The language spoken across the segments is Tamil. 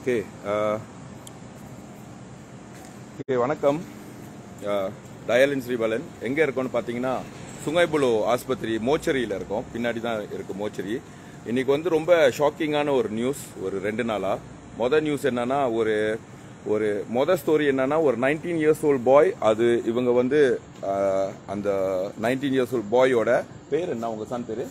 ஓகே ஓகே வணக்கம் டயலின் ஸ்ரீபாலன் எங்கே இருக்கோம்னு பார்த்தீங்கன்னா சுங்கைபுலு ஆஸ்பத்திரி மோச்சரியில் இருக்கோம் பின்னாடி தான் இருக்குது மோச்சரி இன்னைக்கு வந்து ரொம்ப ஷாக்கிங்கான ஒரு நியூஸ் ஒரு ரெண்டு நாளாக மொதல் நியூஸ் என்னன்னா ஒரு ஒரு மொதல் ஸ்டோரி என்னன்னா ஒரு நைன்டீன் இயர்ஸ் ஓல்ட் பாய் அது இவங்க வந்து அஹ், அந்த நைன்டீன் இயர்ஸ் ஓல்ட் பாயோட பேர் என்ன உங்க சன் பேர்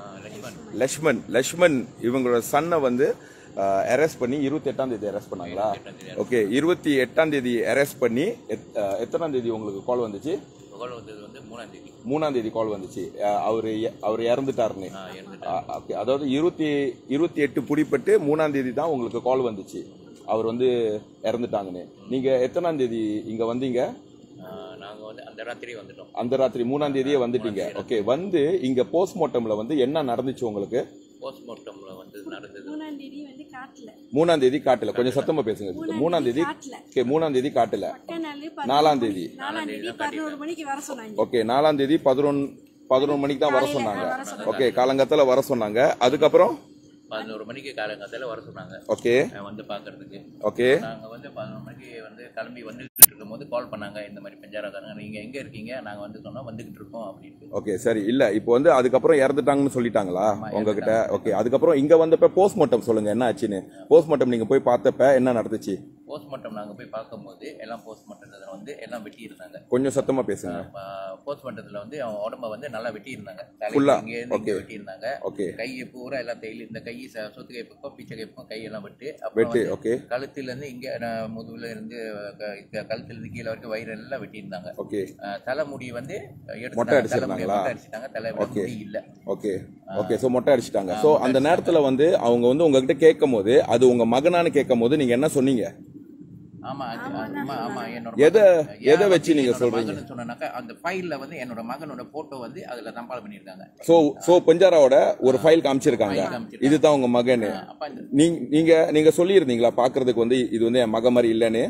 லக்ஷ்மன் லக்ஷ்மன் இவங்களோட சன்னை வந்து அரெஸ்ட் பண்ணி இருபத்தி எட்டாம் தேதி அரெஸ்ட் பண்ணாங்களா ஓகே இருபத்தி எட்டாம் தேதி அரெஸ்ட் பண்ணி எத்- அஹ், எத்தனாம் தேதி உங்களுக்கு கால் வந்துச்சு புகழ் வந்தது வந்து மூணாம் தேதி மூணாம் தேதி கால் வந்துச்சு அஹ், அவரு எ- அவர் இறந்துட்டாருன்னு அஹ், ஓகே அதாவது இருபத்தி இருபத்தி எட்டு புடிப்பட்டு மூணாம் தேதி தான் உங்களுக்கு கால் வந்துச்சு அவர் வந்து இறந்துட்டாங்கன்னு நீங்க எத்தனாம் தேதி இங்க வந்தீங்க ஆஹ் நாங்க வந்து அந்த ராத்திரி வந்துட்டோம் அந்த ராத்திரி மூணாம் தேதியே வந்துட்டீங்க ஓகே வந்து இங்க போஸ்ட்மார்ட்டம்ல வந்து என்ன நடந்துச்சு உங்களுக்கு போஸ்ட்மார்ட்டம்ல வந்து நடந்தது மூணாம் தேதி வந்து காட்டல மூணாம் தேதி காட்டல கொஞ்சம் சத்தமா பேசுங்க மூணாம் தேதி காட்டல ஓகே மூணாம் தேதி காட்டல பக்க நாள் பதினோரு நாலாம் மணி- தேதி நாலாம் தேதி பதினோரு மணிக்கு வர சொன்னாங்க ஓகே நாலாம் தேதி பதினொன்று பதினொன்று மணிக்கு தான் வர சொன்னாங்க ஓகே காலங்கத்துல வர சொன்னாங்க அதுக்கப்புறம் பதினோரு மணிக்கு காலங்காத்தால வர சொன்னாங்க ஓகே நான் வந்து பாக்குறதுக்கு ஓகே நாங்க வந்து பதினோரு மணிக்கு வந்து கிளம்பி வந்துட்டு இருக்கும்போது கால் பண்ணாங்க இந்த மாதிரி பெஞ்சாராக்காரங்க நீங்க எங்க இருக்கீங்க நாங்க வந்து சொன்னோம் வந்துகிட்டு இருக்கோம் அப்படின்ட்டு ஓகே சரி இல்ல இப்போ வந்து அதுக்கப்புறம் இறந்துட்டாங்கன்னு சொல்லிட்டாங்களா உங்ககிட்ட ஓகே அதுக்கப்புறம் இங்க வந்தப்ப போஸ்ட்மார்ட்டம் சொல்லுங்க என்ன ஆச்சுன்னு போஸ்ட்மார்ட்டம் நீங்க போய் பார்த்தப்ப என்ன நடந்துச்சு போஸ்ட்மார்ட்டம் நாங்க போய் பார்க்கும்போது எல்லாம் போஸ்ட்மார்ட்டத்துல வந்து எல்லாம் வெட்டி இருந்தாங்க கொஞ்சம் சத்தமா பேசுங்க போஸ்ட்மார்ட்டத்துல வந்து அவன் உடம்ப வந்து நல்லா வெட்டி இருந்தாங்க Full ஆ? இங்க இருந்து இங்க வெட்டி இருந்தாங்க ஓகே கையை பூரா எல்லாம் தையல் இந்த கை ச- சொத்து கை பக்கம் பீச்சை கை பக்கம் கையெல்லாம் வெட்டு அப்புறம் வெட்டு வந்து ஓகே கழுத்துல இருந்து இங்க அஹ், முதுகுல இருந்து க- க- கழுத்துல இருந்து கீழே வரைக்கும் வயிறு எல்லாம் வெட்டியிருந்தாங்க ஓகே அஹ், தலைமுடி வந்து மொட்டை எடுத்துட்டாங்க தலைமுடி அடிச்சிருந்தாங்களா? மொட்டை அடிச்சிட்டாங்க தலைமுடி ஓகே. முடி இல்ல ஓகே ஓகே சோ மொட்டை அடிச்சிட்டாங்க சோ அந்த நேரத்துல வந்து அவங்க வந்து உங்ககிட்ட கேட்கும் போது அது உங்க மகனான்னு கேட்கும் போது நீங்க என்ன சொன்னீங்க ஆமா அது- ஆமா ஆமா என்னோட எதை- மகன். எதை ஏன் வச்சு வந்து நீங்க என்னோட சொல்றீங்க? மகன்னு சொன்னாக்கா அந்த ஃபைல்ல வந்து என்னோட மகனோட போட்டோ வந்து அதுல தம்பால் பண்ணியிருக்காங்க சோ சோ பஞ்சாராவோட ஒரு ஃபைல் காமிச்சிருக்காங்க இதுதான் உங்க மகனு அப்ப இந்த நீங்க நீங்க நீங்க சொல்லியிருந்தீங்களா பாக்குறதுக்கு வந்து இது வந்து என் மக மாதிரி இல்லைன்னு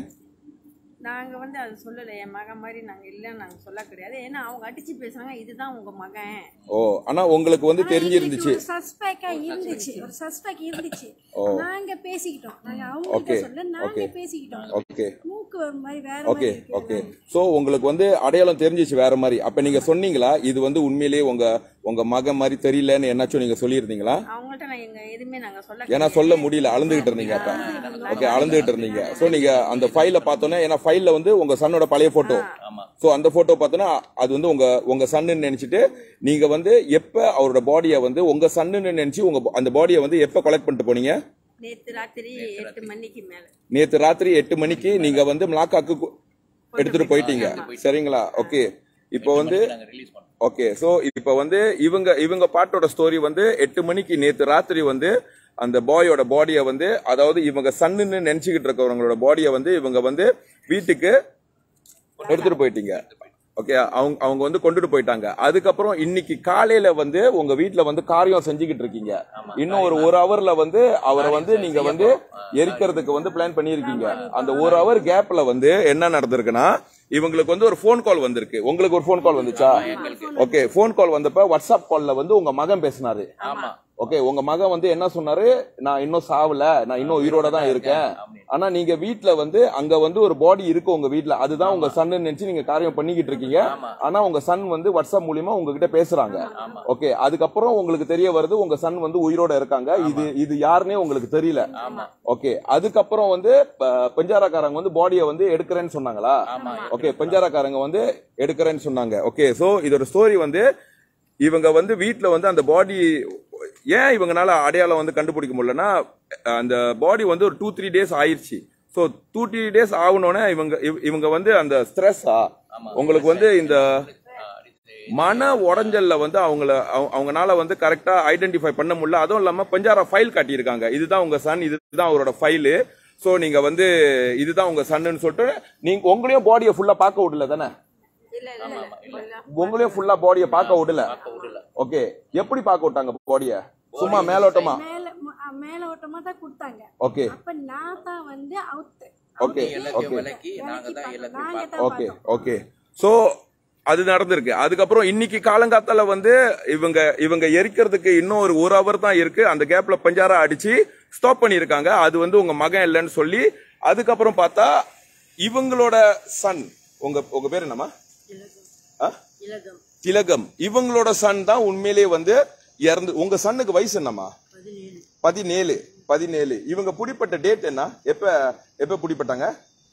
நாங்க வந்து அது சொல்லல என் மகன் மாதிரி நாங்க இல்லைன்னு நாங்க சொல்ல கிடையாது ஏன்னா அவங்க அடிச்சு பேசுறாங்க இதுதான் உங்க மகன் ஓ ஆனா உங்களுக்கு வந்து தெரிஞ்சிருந்துச்சு ஒரு சஸ்பெக்டா இருந்துச்சு ஒரு சஸ்பெக்ட் இருந்துச்சு நாங்க பேசிக்கிட்டோம் நாங்க அவங்க Okay. சொல்ல நாங்க பேசிக்கிட்டோம் ஓகே மூக்கு ஒரு மாதிரி வேற ஓகே மாதிரி இருக்கு ஓகே சோ உங்களுக்கு வந்து அடையாளம் தெரிஞ்சிச்சு வேற மாதிரி அப்ப நீங்க சொன்னீங்களா இது வந்து உண்மையிலேயே உங்க உங்க மகன் மாதிரி தெரியலன்னு என்னாச்சும் நீங்க சொல்லியிருந்தீங்களா அவங்கள்ட்ட நான் எங்க எதுவுமே நாங்க சொல்ல ஏன்னா சொல்ல முடியல அழுந்துகிட்டு இருந்தீங்க அப்ப ஓகே அழுந்துகிட்டு இருந்தீங்க சோ நீங்க அந்த ஃபைல பார்த்தோன்னே ஏன்னா ஃபைல்ல வந்து உங்க சன்னோட பழைய போட்டோ ஆமா சோ அந்த போட்டோ பார்த்தோன்னா அது வந்து உங்க உங்க சன்னுன்னு நினைச்சிட்டு நீங்க வந்து எப்ப அவரோட பாடியை வந்து உங்க சன்னுன்னு நினைச்சு உங்க அந்த பாடியை வந்து எப்ப கலெக்ட் பண்ணிட்டு போனீங்க நேத்து ராத்திரி எட்டு மணிக்கு மேல நேத்து ராத்திரி எட்டு மணிக்கு நீங்க வந்து மிளாக்காக்கு கு- எடுத்துட்டு போயிட்டீங்க சரிங்களா ஓகே இப்போ வந்து நாங்க ரிலீஸ் பண்ணோம் ஓகே சோ இப்போ வந்து இவங்க இவங்க பாட்டோட ஸ்டோரி வந்து எட்டு மணிக்கு நேத்து ராத்திரி வந்து அந்த பாயோட பாடியை வந்து அதாவது இவங்க சன்னுன்னு நினைச்சுக்கிட்டு இருக்கவங்களோட பாடியை வந்து இவங்க வந்து வீட்டுக்கு எடுத்துட்டு போயிட்டீங்க ஓகே அவங்க அவங்க வந்து கொண்டுட்டு போயிட்டாங்க அதுக்கப்புறம் இன்னைக்கு காலையில வந்து உங்க வீட்ல வந்து காரியம் செஞ்சுக்கிட்டு இருக்கீங்க இன்னும் ஒரு ஒரு ஹவர்ல வந்து அவரை வந்து நீங்க வந்து எரிக்கிறதுக்கு வந்து பிளான் பண்ணியிருக்கீங்க அந்த ஒரு ஹவர் கேப்ல வந்து என்ன நடந்திருக்குன்னா இவங்களுக்கு வந்து ஒரு ஃபோன் கால் வந்திருக்கு உங்களுக்கு ஒரு ஃபோன் கால் வந்துச்சா ஓகே ஃபோன் கால் வந்தப்ப வாட்ஸ்அப் கால்ல வந்து உங்க மகன் பேசினாரு ஆமா ஓகே உங்க மகன் வந்து என்ன சொன்னாரு நான் இன்னும் சாவல நான் இன்னும் உயிரோட தான் இருக்கேன் ஆனா நீங்க வீட்ல வந்து அங்க வந்து ஒரு பாடி இருக்கு உங்க வீட்ல அதுதான் உங்க சன்னு நினைச்சு நீங்க காரியம் பண்ணிக்கிட்டு இருக்கீங்க ஆனா உங்க சன் வந்து வாட்ஸ்அப் மூலியமா உங்ககிட்ட பேசுறாங்க ஓகே அதுக்கப்புறம் உங்களுக்கு தெரிய வருது உங்க சன் வந்து உயிரோட இருக்காங்க இது இது யாருன்னே உங்களுக்கு தெரியல ஓகே அதுக்கப்புறம் வந்து ப- பஞ்சாரக்காரங்க வந்து பாடியை வந்து எடுக்கிறேன்னு சொன்னாங்களா ஓகே பஞ்சாரக்காரங்க வந்து எடுக்கிறேன்னு சொன்னாங்க ஓகே சோ இதோட ஸ்டோரி வந்து இவங்க வந்து வீட்ல வந்து அந்த பாடி ஏன் இவங்கனால அடையாளம் வந்து கண்டுபிடிக்க முடியலன்னா அந்த பாடி வந்து ஒரு டூ த்ரீ டேஸ் ஆயிருச்சு ஸோ டூ த்ரீ டேஸ் ஆகணுன்னே இவங்க இவ- இவங்க வந்து அந்த ஸ்ட்ரெஸ்ஸா உங்களுக்கு வந்து இந்த மன உடஞ்சல்ல வந்து அவங்கள அவங்க- அவங்கனால வந்து கரெக்டா ஐடென்டிஃபை பண்ண முடியல அதுவும் இல்லாம பஞ்சாரா ஃபைல் காட்டியிருக்காங்க இதுதான் உங்க சன் இதுதான் அவரோட ஃபைலு ஸோ நீங்க வந்து இதுதான் உங்க சன்னு சொல்லிட்டு நீங்க உங்களையும் பாடியை ஃபுல்லா பார்க்க விடல தானே இல்ல இல்ல இல்ல உங்களையும் ஃபுல்லா பாடியை பார்க்க விடல ஓகே எப்படி பார்க்க விட்டாங்க பாடிய சும்மா மேலோட்டமா மேல ம- அ, மேல ஓட்டமா தான் கொடுத்தாங்க ஓகே அப்ப நான் தான் வந்து அவுத்து ஓகே எல்லாத்தையும் ஓகே விலக்கி நாங்க தான் எல்லாத்தையும் நாங்க பார்த்தோம் தான் ஓகே ஓகே சோ அது நடந்திருக்கு அதுக்கப்புறம் இன்னைக்கு காலங்காத்தால வந்து இவங்க இவங்க எரிக்கிறதுக்கு இன்னும் ஒரு ஒரு ஹவர் தான் இருக்கு அந்த கேப்ல பஞ்சாரா அடிச்சு ஸ்டாப் பண்ணியிருக்காங்க அது வந்து உங்க மகன் இல்லைன்னு சொல்லி அதுக்கப்புறம் பார்த்தா இவங்களோட சன் உங்க உங்க பேர் என்னம்மா ஆ? இலகம் திலகம் இவங்களோட சன் தான் உண்மையிலேயே வந்து இறந்து உங்க சன்னுக்கு வயசு என்னம்மா பதினேழு பதினேழு பதினேழு இவங்க பிடிப்பட்ட டேட் என்ன எப்ப எப்ப பிடிப்பட்டாங்க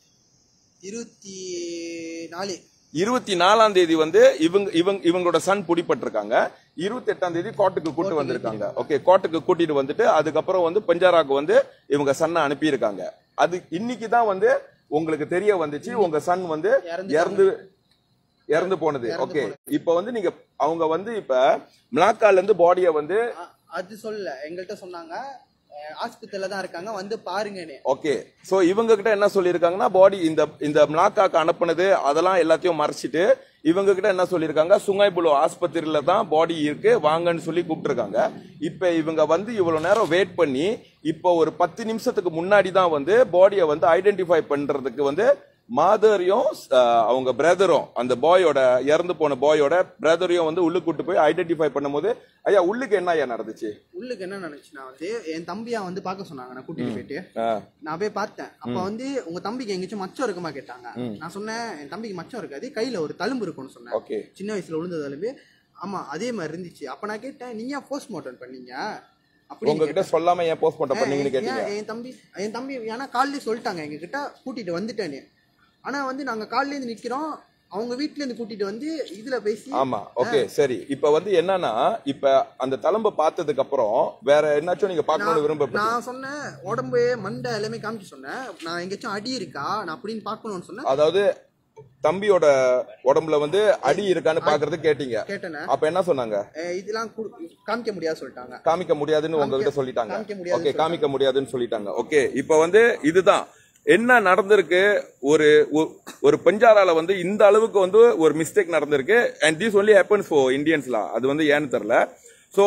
இருபத்தி நாலு இருபத்தி நாலாம் தேதி வந்து இவங்க இவங்க இவங்களோட சன் பிடிப்பட்டிருக்காங்க இருபத்தி எட்டாம் தேதி கோர்ட்டுக்கு கூட்டு வந்திருக்காங்க ஓகே கோர்ட்டுக்கு கூட்டிட்டு வந்துட்டு அதுக்கப்புறம் வந்து பஞ்சாராக்கு வந்து இவங்க சன்னை அனுப்பியிருக்காங்க அது இன்னைக்கு தான் வந்து உங்களுக்கு தெரிய வந்துச்சு உங்க சன் வந்து இறந்து இறந்து போனது ஓகே இப்ப வந்து நீங்க அவங்க வந்து இப்ப மிளாக்கால இருந்து பாடிய வந்து அ- அது சொல்லல எங்கள்கிட்ட சொன்னாங்க ஆஸ்பத்திரியில தான் இருக்காங்க வந்து பாருங்கன்னு ஓகே சோ இவங்க கிட்ட என்ன சொல்லியிருக்காங்கன்னா பாடி இந்த இந்த மிளாக்காக்கு அனுப்புனது அதெல்லாம் எல்லாத்தையும் மறைச்சிட்டு இவங்க கிட்ட என்ன சொல்லியிருக்காங்க சுங்காய்புலு ஆஸ்பத்திரியில தான் பாடி இருக்கு வாங்கன்னு சொல்லி கூப்பிட்டுருக்காங்க இப்ப இவங்க வந்து இவ்வளவு நேரம் வெயிட் பண்ணி இப்போ ஒரு பத்து நிமிஷத்துக்கு முன்னாடி தான் வந்து பாடியை வந்து ஐடென்டிஃபை பண்றதுக்கு வந்து மாதரையும் அவங்க பிரதரும் அந்த பாயோட இறந்து போன பாயோட பிரதரையும் வந்து உள்ளுக்கு கூட்டு போய் ஐடென்டிஃபை பண்ணும்போது ஐயா உள்ளுக்கு என்ன ஐயா நடந்துச்சு உள்ளுக்கு என்ன நினைச்சுனா வந்து என் தம்பியா வந்து பார்க்க சொன்னாங்க நான் கூட்டிட்டு போயிட்டு ஆ, நான் போய் பார்த்தேன் அப்ப வந்து உங்க தம்பிக்கு எங்கேயாச்சும் மச்சம் இருக்குமா கேட்டாங்க நான் சொன்னேன் என் தம்பிக்கு மச்சம் இருக்காது கையில ஒரு தழும்பு இருக்கும்னு சொன்னேன் ஓகே சின்ன வயசுல விழுந்த தழும்பு ஆமா அதே மாதிரி இருந்துச்சு அப்ப நான் கேட்டேன் நீங்க போஸ்ட் மார்ட்டம் பண்ணீங்க அப்படின்னு உங்ககிட்ட சொல்லாம ஏன் போஸ்ட் மார்ட்டம் பண்ணீங்கன்னு ஏன் கேட்டீங்க என் தம்பி என் தம்பி ஏன்னா காலையில சொல்லிட்டாங்க எங்க கிட்ட கூட்டிட்டு வந்துட்டேன்னு ஆனா வந்து நாங்க காலையில இருந்து நிக்கிறோம் அவங்க வீட்ல இருந்து கூட்டிட்டு வந்து இதுல பேசி ஆமா ஓகே சரி இப்ப வந்து என்னன்னா இப்ப அந்த தளம்ப பார்த்ததுக்கு அப்புறம் வேற என்னாச்சும் நீங்க பார்க்கணும்னு விரும்ப நான் சொன்னேன் உடம்பு மண்டை எல்லாமே காமிச்சு சொன்னேன் நான் எங்கேயாச்சும் அடி இருக்கா நான் அப்படின்னு பார்க்கணும்னு சொன்னேன் அதாவது தம்பியோட உடம்புல வந்து அடி இருக்கான்னு பாக்குறது கேட்டீங்க கேட்டேனே அப்ப என்ன சொன்னாங்க அஹ் இதெல்லாம் குடு- காமிக்க முடியாது சொல்லிட்டாங்க காமிக்க முடியாதுன்னு உங்ககிட்ட சொல்லிட்டாங்க காமிக்க முடியாதுன்னு ஓகே காமிக்க முடியாதுன்னு சொல்லிட்டாங்க ஓகே இப்ப வந்து இதுதான் என்ன நடந்திருக்கு ஒரு ஒ- ஒரு பஞ்சாரால வந்து இந்த அளவுக்கு வந்து ஒரு மிஸ்டேக் நடந்திருக்கு and this only happens for இந்தியன்ஸ்லா அது வந்து ஏன்னு தெரியல ஸோ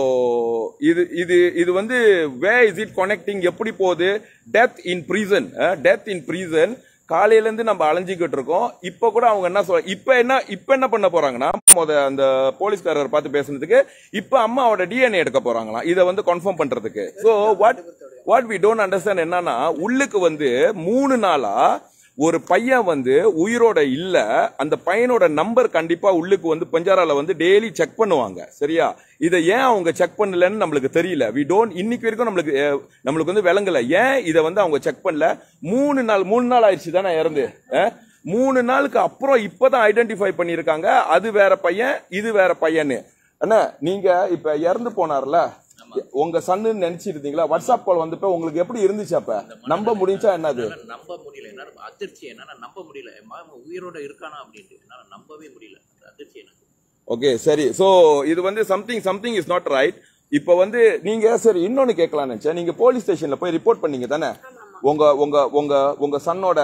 இது இது இது வந்து வே இஸ் இட் கனெக்டிங் எப்படி போகுது death in prison death in prison காலையில இருந்து நம்ம அலைஞ்சிக்கிட்டு இருக்கோம் இப்ப கூட அவங்க என்ன சொல்ற இப்ப என்ன இப்ப என்ன பண்ண போறாங்கன்னா முத அந்த போலீஸ்காரர் பார்த்து பேசுனதுக்கு இப்ப அம்மாவோட டிஎன்ஏ எடுக்க போறாங்களாம் இதை வந்து கன்ஃபார்ம் பண்றதுக்கு so what what we don't understand என்னன்னா உள்ளுக்கு வந்து மூணு நாளா ஒரு பையன் வந்து உயிரோட இல்ல அந்த பையனோட நம்பர் கண்டிப்பா உள்ளுக்கு வந்து பஞ்சாரால வந்து டெய்லி செக் பண்ணுவாங்க சரியா இதை ஏன் அவங்க செக் பண்ணலன்னு நம்மளுக்கு தெரியல வி டோன்ட் இன்னைக்கு வரைக்கும் நம்மளுக்கு அஹ், நம்மளுக்கு வந்து விளங்கல ஏன் இதை வந்து அவங்க செக் பண்ணல மூணு நாள் மூணு நாள் ஆயிடுச்சு தானே இறந்து அஹ்? மூணு நாளுக்கு அப்புறம் இப்பதான் ஐடென்டிஃபை பண்ணியிருக்காங்க அது வேற பையன் இது வேற பையன்னு அண்ணா நீங்க இப்ப இறந்து போனார்ல உங்க சன்னு நினைச்சிருந்தீங்களா வாட்ஸ்அப் கால் வந்தப்ப உங்களுக்கு எப்படி இருந்துச்சு அப்ப நம்ப முடிஞ்சா என்னது என்னால நம்ப முடியல என்னால அதிர்ச்சி என்னால நம்ப முடியல என் மகன் உயிரோட இருக்கானா அப்படின்ட்டு என்னால நம்பவே முடியல அந்த அதிர்ச்சி எனக்கு ஓகே சரி சோ இது வந்து something something is not right இப்போ வந்து நீங்க சரி இன்னொன்னு கேட்கலாம்னு நினைச்சேன் நீங்க போலீஸ் ஸ்டேஷன்ல போய் ரிப்போர்ட் பண்ணீங்க தானே உங்க உங்க உங்க உங்க சன்னோட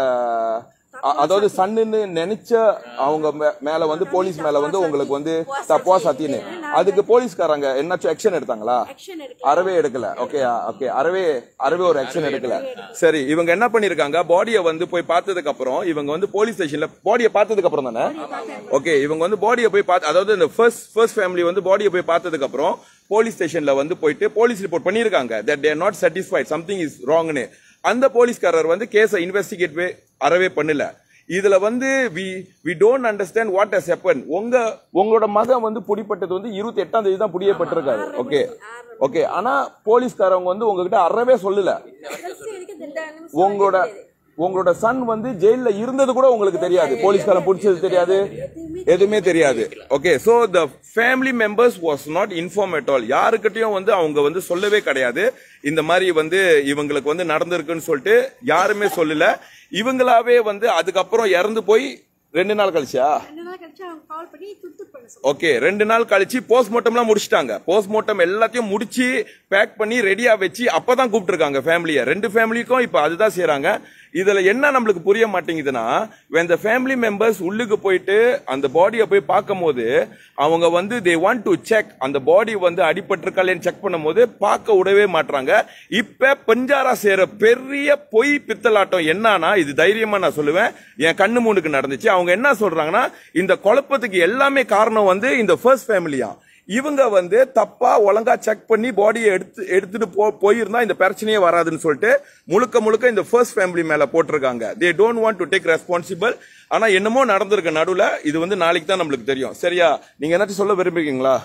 அ- அதாவது சன்னுன்னு நினைச்ச அவங்க மே- மேல வந்து போலீஸ் மேல வந்து உங்களுக்கு வந்து தப்பா சத்தின்னு அதுக்கு போலீஸ்காரங்க என்னாச்சும் ஆக்ஷன் எடுத்தாங்களா ஆக்ஷன் எடுக்க அறவே எடுக்கல ஓகே ஓகே அறவே அறவே ஒரு ஆக்ஷன் எடுக்கல சரி இவங்க என்ன பண்ணிருக்காங்க பாடியை வந்து போய் பார்த்ததுக்கு அப்புறம் இவங்க வந்து போலீஸ் ஸ்டேஷன்ல பாடியை பார்த்ததுக்கு அப்புறம் தானே ஓகே இவங்க வந்து பாடியை போய் பார்த்து அதாவது இந்த ஃபர்ஸ்ட் ஃபர்ஸ்ட் ஃபேமிலி வந்து பாடியை போய் பார்த்ததுக்கு அப்புறம் போலீஸ் ஸ்டேஷன்ல வந்து போயிட்டு போலீஸ் ரிப்போர்ட் பண்ணிருக்காங்க that they're not satisfied something is ராங்னு அந்த போலீஸ்காரர் வந்து கேஸை இன்வெஸ்டிகேட் அறவே பண்ணல இதுல வந்து we we don't understand what has happen உங்க உங்களோட மகன் வந்து பிடிப்பட்டது வந்து இருபத்தி எட்டாம் தேதி தான் பிடியப்பட்டிருக்காரு ஓகே ஓகே ஆனா போலீஸ்காரவங்க வந்து உங்ககிட்ட அறவே சொல்லல கடைசி வரைக்கும் இந்த நிமிஷம் உங்களோட உங்களோட சன் வந்து ஜெயில இருந்தது கூட உங்களுக்கு தெரியாது போலீஸ்காரன் பிடிச்சது தெரியாது எதுவுமே தெரியாது okay so the family members was not inform at all யாருக்கிட்டையும் வந்து அவங்க வந்து சொல்லவே கிடையாது இந்த மாதிரி வந்து இவங்களுக்கு வந்து நடந்திருக்குன்னு சொல்லிட்டு யாருமே சொல்லல இவங்களாவே வந்து அதுக்கப்புறம் இறந்து போய் ரெண்டு நாள் கழிச்சா ரெண்டு நாள் கழிச்சு அவங்க கால் பண்ணி துட்டு பண்ண சொல்லி ஓகே ரெண்டு நாள் கழிச்சு போஸ்ட்மார்ட்டம்லாம் முடிச்சிட்டாங்க போஸ்ட்மார்ட்டம் எல்லாத்தையும் முடிச்சு பேக் பண்ணி ரெடியா வச்சு அப்பதான் கூப்பிட்டுருக்காங்க ஃபேமிலியை ரெண்டு ஃபேமிலிக்கும் இப்ப அதுதான் செய்றாங்க இதுல என்ன நம்மளுக்கு புரிய மாட்டேங்குதுன்னா when the ஃபேமிலி மெம்பர்ஸ் உள்ளுக்கு போயிட்டு அந்த பாடியை போய் பார்க்கும்போது அவங்க வந்து தே வாண்ட் டு செக் அந்த பாடி வந்து அடிபட்டிருக்காளேன்னு செக் பண்ணும்போது பார்க்க விடவே மாட்றாங்க இப்ப பஞ்சாரா செய்யற பெரிய பொய் பித்தலாட்டம் என்னன்னா இது தைரியமா நான் சொல்லுவேன் என் கண்ணு மூணுக்கு நடந்துச்சு அவங்க என்ன சொல்றாங்கன்னா இந்த இந்த குழப்பத்துக்கு எல்லாமே காரணம் வந்து இந்த ஃபர்ஸ்ட் ஃபேமிலியா இவங்க வந்து தப்பா ஒழுங்கா செக் பண்ணி பாடியை எடுத்து எடுத்துட்டு போ போயிருந்தா இந்த பிரச்சனையே வராதுன்னு சொல்லிட்டு முழுக்க முழுக்க இந்த ஃபர்ஸ்ட் ஃபேமிலி மேல போட்டிருக்காங்க they don't want to take responsible ஆனா என்னமோ நடந்திருக்கு நடுவுல இது வந்து நாளைக்கு தான் நம்மளுக்கு தெரியும் சரியா நீங்க ஏதாச்சும் சொல்ல விரும்புறீங்களா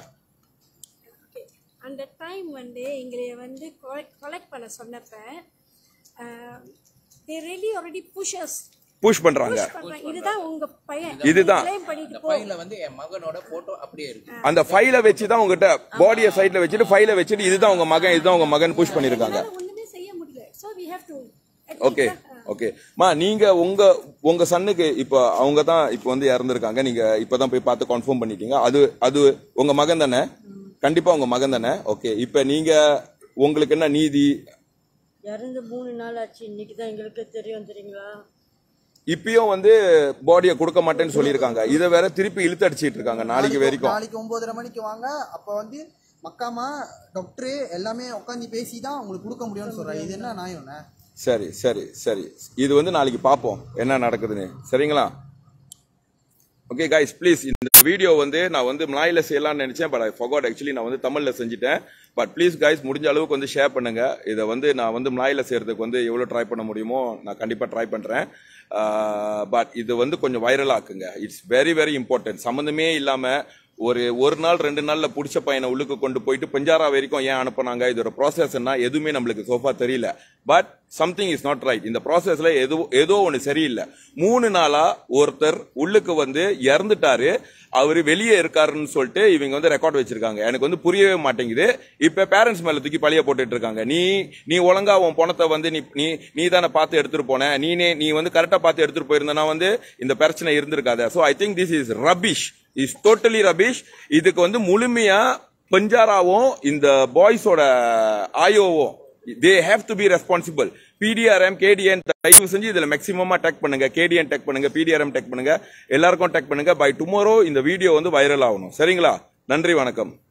அந்த டைம் வந்து எங்களை வந்து கலெக்ட் பண்ண சொன்னப்ப they really already pushes push பண்றாங்க பண்றாங்க இதுதான் உங்க பையன் இதுதான். claim பண்ணிட்டு இந்த போ ஃபைல்ல வந்து என் மகனோட போட்டோ அப்படியே இருக்கு அந்த ஃபைலை வச்சு தான் உங்ககிட்ட பாடியை சைட்ல வச்சுட்டு ஃபைலை வச்சுட்டு இதுதான் உங்க மகன் இதுதான் உங்க மகன் புஷ் பண்ணிருக்காங்க என்னால ஒண்ணுமே செய்ய முடியல so we have to okay okay மா நீங்க உங்க உங்க சன்னுக்கு இப்போ அவங்க தான் இப்போ வந்து இறந்துருக்காங்க நீங்க இப்பதான் போய் பார்த்து கன்ஃபார்ம் பண்ணிட்டீங்க அது அது உங்க மகன் தானே கண்டிப்பா உங்க மகன் தானே ஓகே இப்போ நீங்க உங்களுக்கு என்ன நீதி இறந்து மூணு நாள் ஆச்சு இன்னைக்கு தான் எங்களுக்கு தெரியும் தெரியுங்களா இப்பயும் வந்து பாடியை கொடுக்க மாட்டேன்னு சொல்லியிருக்காங்க இதை வேற திருப்பி இழுத்து அடிச்சிட்டு இருக்காங்க நாளைக்கு வரைக்கும் நாளைக்கு ஒன்பதரை மணிக்கு வாங்க அப்ப வந்து மக்காமா டாக்டரு எல்லாமே உட்காந்து பேசி தான் உங்களுக்கு கொடுக்க முடியும்னு சொல்றாங்க இது என்ன நியாயம்ண்ணே சரி சரி சரி இது வந்து நாளைக்கு பார்ப்போம் என்ன நடக்குதுன்னு சரிங்களா ஓகே கைஸ் ப்ளீஸ் இந்த வீடியோ வந்து நான் வந்து மலாயில செய்யலாம்னு நினைச்சேன் பட் ஐ ஃபகாட் ஆக்சுவலி நான் வந்து தமிழ்ல செஞ்சுட்டேன் பட் ப்ளீஸ் கைஸ் முடிஞ்ச அளவுக்கு வந்து ஷேர் பண்ணுங்க இதை வந்து நான் வந்து மலாயில செய்யறதுக்கு வந்து எவ்வளோ ட்ரை பண்ண முடியுமோ நான் கண்டிப்பா ட்ரை பண்றேன் பட் இது வந்து கொஞ்சம் வைரல் ஆக்குங்க இட்ஸ் வெரி வெரி இம்பார்ட்டன்ட் சம்மந்தமே இல்லாம ஒரு ஒரு நாள் ரெண்டு நாள்ல புடிச்ச பையனை உள்ளுக்கு கொண்டு போயிட்டு பஞ்சாரா வரைக்கும் ஏன் அனுப்புனாங்க இதோட ப்ராசஸ் என்ன எதுவுமே நம்மளுக்கு சோஃபா தெரியல but something is not right இந்த ப்ராசஸ்ல ஏதோ ஏதோ ஒன்று சரியில்லை மூணு நாளா ஒருத்தர் உள்ளுக்கு வந்து இறந்துட்டாரு அவரு வெளியே இருக்காருன்னு சொல்லிட்டு இவங்க வந்து ரெக்கார்ட் வச்சிருக்காங்க எனக்கு வந்து புரியவே மாட்டேங்குது இப்ப பேரண்ட்ஸ் மேல தூக்கி பழிய போட்டுட்டு இருக்காங்க நீ நீ ஒழுங்கா உன் பணத்தை வந்து நீ நீ நீ தானே பார்த்து எடுத்துட்டு போன நீனே நீ வந்து கரெக்டா பார்த்து எடுத்துட்டு போயிருந்தனா வந்து இந்த பிரச்சனை இருந்திருக்காத so I think this is rubbish is totally rubbish இதுக்கு வந்து முழுமையா பஞ்சாராவும் இந்த பாய்ஸோட ஆயோவும் they have to be responsible PDRM KTN தயவு செஞ்சு இதுல மேக்சிமமா டேக் பண்ணுங்க கேடிஎன் டேக் பண்ணுங்க பிடிஆர்எம் டேக் பண்ணுங்க எல்லாருக்கும் டேக் பண்ணுங்க பை டுமாரோ இந்த வீடியோ வந்து வைரல் ஆகணும் சரிங்களா நன்றி வணக்கம்